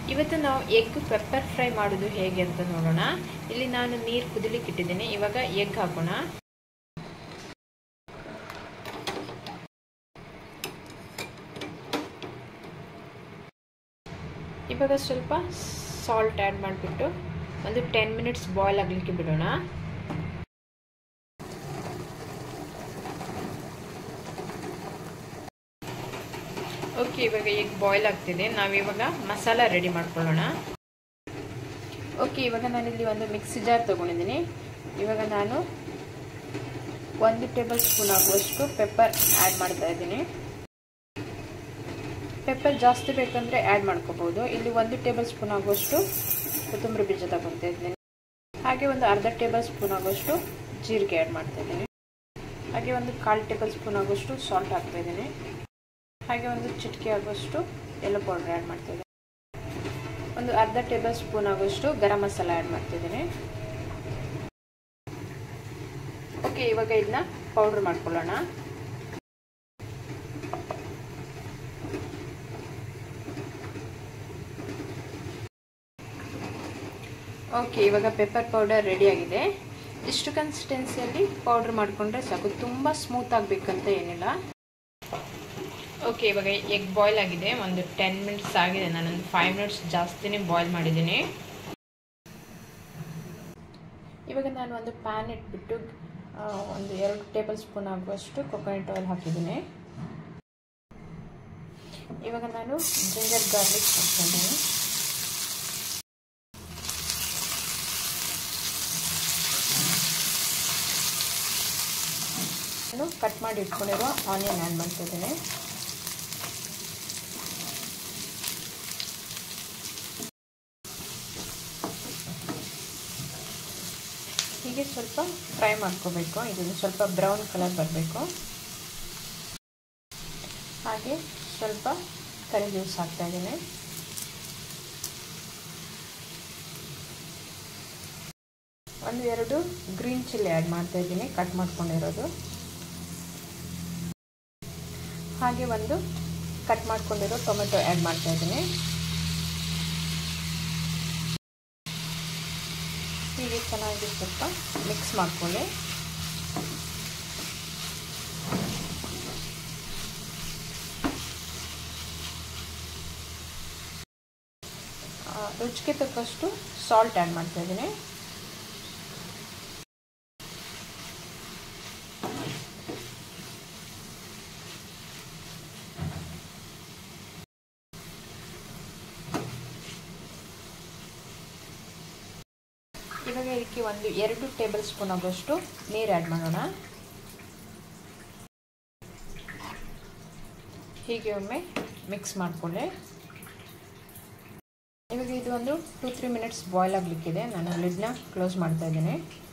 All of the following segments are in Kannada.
ಇವತ್ತು ನಾವು ಎಗ್ ಪೆಪ್ಪರ್ ಫ್ರೈ ಮಾಡೋದು ಹೇಗೆ ಅಂತ ನೋಡೋಣ ಇಲ್ಲಿ ನಾನು ನೀರು ಕುದಿಲಿಕ್ಕೆ ಇಟ್ಟಿದ್ದೀನಿ ಇವಾಗ ಎಗ್ ಹಾಕೋಣ ಇವಾಗ ಸ್ವಲ್ಪ ಸಾಲ್ಟ್ ಆ್ಯಡ್ ಮಾಡಿಬಿಟ್ಟು ಒಂದು ಟೆನ್ ಮಿನಿಟ್ಸ್ ಬಾಯ್ಲ್ ಆಗಲಿಕ್ಕೆ ಬಿಡೋಣ ಓಕೆ ಇವಾಗ ಈಗ ಬಾಯ್ಲ್ ಆಗ್ತಿದೆ ನಾವಿವಾಗ ಮಸಾಲ ರೆಡಿ ಮಾಡ್ಕೊಳ್ಳೋಣ ಓಕೆ ಇವಾಗ ನಾನಿಲ್ಲಿ ಒಂದು ಮಿಕ್ಸಿ ಜಾರ್ ತೊಗೊಂಡಿದ್ದೀನಿ ಇವಾಗ ನಾನು ಒಂದು ಟೇಬಲ್ ಸ್ಪೂನ್ ಆಗುವಷ್ಟು ಪೆಪ್ಪರ್ ಆ್ಯಡ್ ಮಾಡ್ತಾ ಇದ್ದೀನಿ ಪೆಪ್ಪರ್ ಜಾಸ್ತಿ ಬೇಕಂದರೆ ಆ್ಯಡ್ ಮಾಡ್ಕೋಬೋದು ಇಲ್ಲಿ ಒಂದು ಟೇಬಲ್ ಸ್ಪೂನ್ ಆಗುವಷ್ಟು ಕೊತ್ತಂಬರಿ ಬೀಜ ತಗೊತಾ ಇದ್ದೀನಿ ಹಾಗೆ ಒಂದು ಅರ್ಧ ಟೇಬಲ್ ಸ್ಪೂನ್ ಆಗುವಷ್ಟು ಜೀರಿಗೆ ಆ್ಯಡ್ ಮಾಡ್ತಾ ಇದ್ದೀನಿ ಹಾಗೆ ಒಂದು ಕಾಲು ಟೇಬಲ್ ಸ್ಪೂನ್ ಆಗುವಷ್ಟು ಸಾಲ್ಟ್ ಹಾಕ್ತಾ ಇದ್ದೀನಿ ಹಾಗೆ ಒಂದು ಚಿಟಿಕೆ ಆಗುವಷ್ಟು ಎಲ್ಲೋ ಪೌಡರ್ ಆ್ಯಡ್ ಮಾಡ್ತಿದ್ದೀನಿ ಒಂದು ಅರ್ಧ ಟೇಬಲ್ ಸ್ಪೂನ್ ಆಗುವಷ್ಟು ಗರಂ ಮಸಾಲ ಆ್ಯಡ್ ಮಾಡ್ತಿದ್ದೀನಿ ಓಕೆ ಇವಾಗ ಇದನ್ನ ಪೌಡ್ರ್ ಮಾಡ್ಕೊಳ್ಳೋಣ ಓಕೆ ಇವಾಗ ಪೆಪ್ಪರ್ ಪೌಡರ್ ರೆಡಿಯಾಗಿದೆ ಇಷ್ಟು ಕನ್ಸಿಸ್ಟೆನ್ಸಿಯಲ್ಲಿ ಪೌಡ್ರ್ ಮಾಡಿಕೊಂಡ್ರೆ ಸಾಕು ತುಂಬ ಸ್ಮೂತ್ ಆಗಬೇಕಂತ ಏನಿಲ್ಲ ಓಕೆ ಇವಾಗ ಎಗ್ ಬಾಯ್ಲ್ ಆಗಿದೆ ಒಂದು ಟೆನ್ ಮಿನಿಟ್ಸ್ ಆಗಿದೆ ನಾನೊಂದು ಫೈವ್ ಮಿನಿಟ್ಸ್ ಜಾಸ್ತಿನೇ ಬಾಯ್ಲ್ ಮಾಡಿದ್ದೀನಿ ಇವಾಗ ನಾನು ಒಂದು ಪ್ಯಾನ್ ಇಟ್ಬಿಟ್ಟು ಒಂದು ಎರಡು ಟೇಬಲ್ ಸ್ಪೂನ್ ಆಗುವಷ್ಟು ಕೊಕೊನಟ್ ಆಯಿಲ್ ಹಾಕಿದ್ದೀನಿ ಇವಾಗ ನಾನು ಜಿಂಜರ್ ಗಾರ್ಲಿಕ್ ಹಾಕ್ತಿದ್ದೀನಿ ನಾನು ಕಟ್ ಮಾಡಿ ಇಟ್ಕೊಂಡಿರೋ ಆನಿಯನ್ ಆ್ಯಡ್ ಮಾಡ್ತಿದ್ದೀನಿ ಹೀಗೆ ಸ್ವಲ್ಪ ಫ್ರೈ ಮಾಡ್ಕೋಬೇಕು ಇದು ಸ್ವಲ್ಪ ಬ್ರೌನ್ ಕಲರ್ ಬರಬೇಕು ಹಾಗೆ ಸ್ವಲ್ಪ ಕರಿ ಜ್ಯೂಸ್ ಹಾಕ್ತಾಯಿದ್ದೀನಿ ಒಂದು ಎರಡು ಗ್ರೀನ್ ಚಿಲ್ಲಿ ಆ್ಯಡ್ ಮಾಡ್ತಾ ಇದ್ದೀನಿ ಕಟ್ ಮಾಡ್ಕೊಂಡಿರೋದು ಹಾಗೆ ಒಂದು ಕಟ್ ಮಾಡ್ಕೊಂಡಿರೋ ಟೊಮೆಟೊ ಆ್ಯಡ್ ಮಾಡ್ತಾ ಇದ್ದೀನಿ ಹೀಗೆ ಚೆನ್ನಾಗಿ ಸ್ವಲ್ಪ ಮಿಕ್ಸ್ ಮಾಡ್ಕೊಳ್ಳಿ ರುಚಿಗೆ ತಕ್ಕಷ್ಟು ಸಾಲ್ಟ್ ಆ್ಯಡ್ ಮಾಡ್ತಾ ಇದ್ದೀನಿ ಇವಾಗ ಇದಕ್ಕೆ ಒಂದು ಎರಡು ಟೇಬಲ್ ಸ್ಪೂನ್ ಆಗೋಷ್ಟು ನೀರು ಆ್ಯಡ್ ಮಾಡೋಣ ಹೀಗೆ ಒಮ್ಮೆ ಮಿಕ್ಸ್ ಮಾಡಿಕೊಳ್ಳಿ ಇವಾಗ ಇದು ಒಂದು ಟೂ ತ್ರೀ ಮಿನಿಟ್ಸ್ ಬಾಯ್ಲ್ ಆಗಲಿಕ್ಕಿದೆ ನಾನು ಲಿಡ್ನ ಕ್ಲೋಸ್ ಮಾಡ್ತಾ ಇದ್ದೀನಿ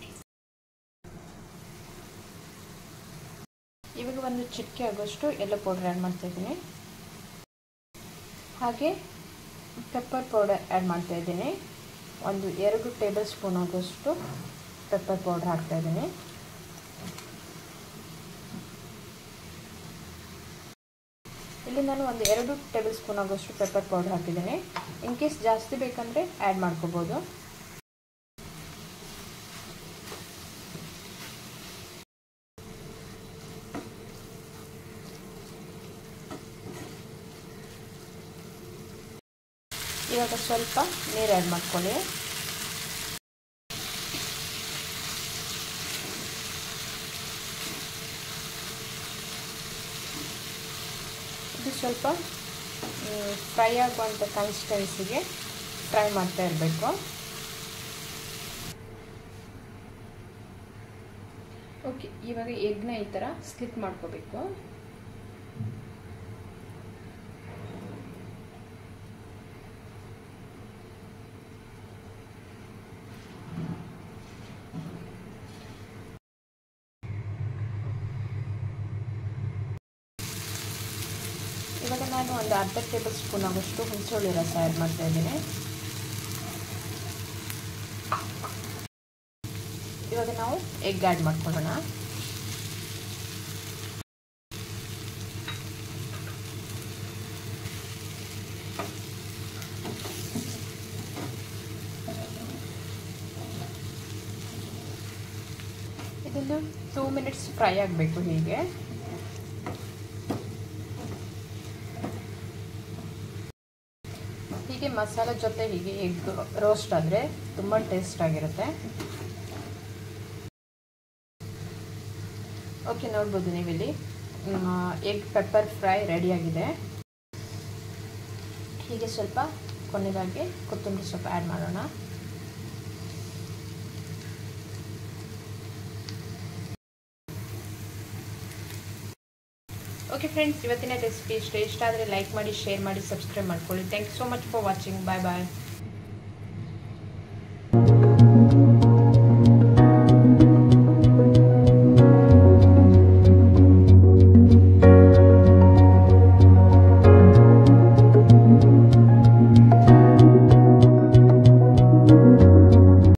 ಇವಾಗ ಒಂದು ಚಿಟಿಕೆ ಆಗೋಷ್ಟು ಎಲ್ಲ ಪೌಡರ್ ಆ್ಯಡ್ ಮಾಡ್ತಾ ಇದ್ದೀನಿ ಹಾಗೆ ಪೆಪ್ಪರ್ ಪೌಡರ್ ಆ್ಯಡ್ ಮಾಡ್ತಾ ಇದ್ದೀನಿ ಒಂದು ಎರಡು ಟೇಬಲ್ ಸ್ಪೂನ್ ಆಗೋಷ್ಟು ಪೆಪ್ಪರ್ ಪೌಡ್ರ್ ಹಾಕ್ತಾ ಇದ್ದೀನಿ ಇಲ್ಲಿ ನಾನು ಒಂದು ಎರಡು ಟೇಬಲ್ ಸ್ಪೂನ್ ಆಗೋಷ್ಟು ಪೆಪ್ಪರ್ ಪೌಡ್ರ್ ಹಾಕಿದ್ದೀನಿ ಇನ್ ಕೇಸ್ ಜಾಸ್ತಿ ಬೇಕಂದರೆ ಆ್ಯಡ್ ಮಾಡ್ಕೋಬೋದು ಇವಾಗ ಸ್ವಲ್ಪ ನೀರು ಆ್ಯಡ್ ಮಾಡ್ಕೊಳ್ಳಿ ಇದು ಸ್ವಲ್ಪ ಫ್ರೈ ಆಗುವಂಥ ಕನ್ಸಿಸ್ಟೆನ್ಸಿಗೆ ಫ್ರೈ ಮಾಡ್ತಾ ಇರಬೇಕು ಓಕೆ ಇವಾಗ ಎಗ್ನ ಈ ಥರ ಸ್ಲಿಪ್ ಮಾಡ್ಕೋಬೇಕು ಇವಾಗ ನಾನು ಒಂದು ಅರ್ಧ ಟೇಬಲ್ ಸ್ಪೂನ್ ಆಗೋಷ್ಟು ಹುಣಸೆಹುಳಿ ರಸ ಆ್ಯಡ್ ಮಾಡ್ತಾ ಇದ್ದೀನಿ ಇವಾಗ ನಾವು ಎಗ್ ಆ್ಯಡ್ ಮಾಡ್ಕೊಳ್ಳೋಣ ಇದನ್ನು ಟೂ ಮಿನಿಟ್ಸ್ ಫ್ರೈ ಆಗಬೇಕು ಹೀಗೆ ಹೀಗೆ ಮಸಾಲೆ ಜೊತೆ ಹೀಗೆ ಎಗ್ ರೋಸ್ಟ್ ಆದರೆ ತುಂಬ ಟೇಸ್ಟ್ ಆಗಿರುತ್ತೆ ಓಕೆ ನೋಡ್ಬೋದು ನೀವಿಲ್ಲಿ ಎಗ್ ಪೆಪ್ಪರ್ ಫ್ರೈ ರೆಡಿಯಾಗಿದೆ ಹೀಗೆ ಸ್ವಲ್ಪ ಕೊನೆಯದಾಗಿ ಕೊತ್ತಂಬರಿ ಸ್ವಲ್ಪ ಆ್ಯಡ್ ಮಾಡೋಣ ಓಕೆ ಫ್ರೆಂಡ್ಸ್ ಇವತ್ತಿನ ರೆಸಿಪಿ ಇಷ್ಟ ಇಷ್ಟ ಆದರೆ ಲೈಕ್ ಮಾಡಿ ಶೇರ್ ಮಾಡಿ ಸಬ್ಸ್ಕ್ರೈಬ್ ಮಾಡ್ಕೊಳ್ಳಿ thank you so much for watching bye bye